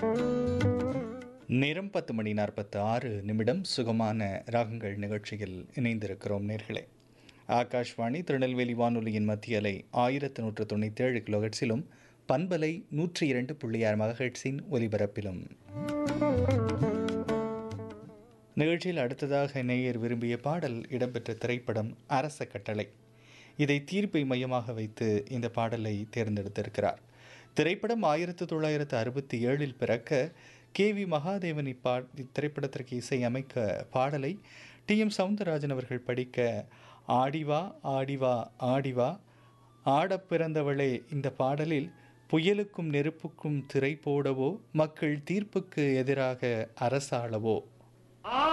நேரம் பத்து மணி நாற்பத்து ஆறு நிமிடம் சுகமான ராகங்கள் நிகழ்ச்சியில் இணைந்திருக்கிறோம் நேர்களே ஆகாஷ்வாணி திருநெல்வேலி வானொலியின் மத்திய அலை ஆயிரத்து நூற்று தொண்ணூற்றி ஏழு கிலோஹெட்ஸிலும் பண்பலை நூற்றி இரண்டு புள்ளி ஆறு மகஹெட்ஸின் ஒலிபரப்பிலும் நிகழ்ச்சியில் அடுத்ததாக நேயர் விரும்பிய பாடல் இடம்பெற்ற திரைப்படம் அரச கட்டளை இதை தீர்ப்பை மையமாக வைத்து இந்த பாடலை தேர்ந்தெடுத்திருக்கிறார் திரைப்படம் ஆயிரத்தி தொள்ளாயிரத்து அறுபத்தி ஏழில் பிறக்க கே வி மகாதேவன் இப்பா இத்திரைப்படத்திற்கு இசை அமைக்க பாடலை டி எம் சவுந்தரராஜன் அவர்கள் படிக்க ஆடிவா ஆடிவா ஆடிவா ஆடப் பிறந்தவளே இந்த பாடலில் புயலுக்கும் நெருப்புக்கும் திரை போடவோ மக்கள் தீர்ப்புக்கு எதிராக அரசாளவோ ஆ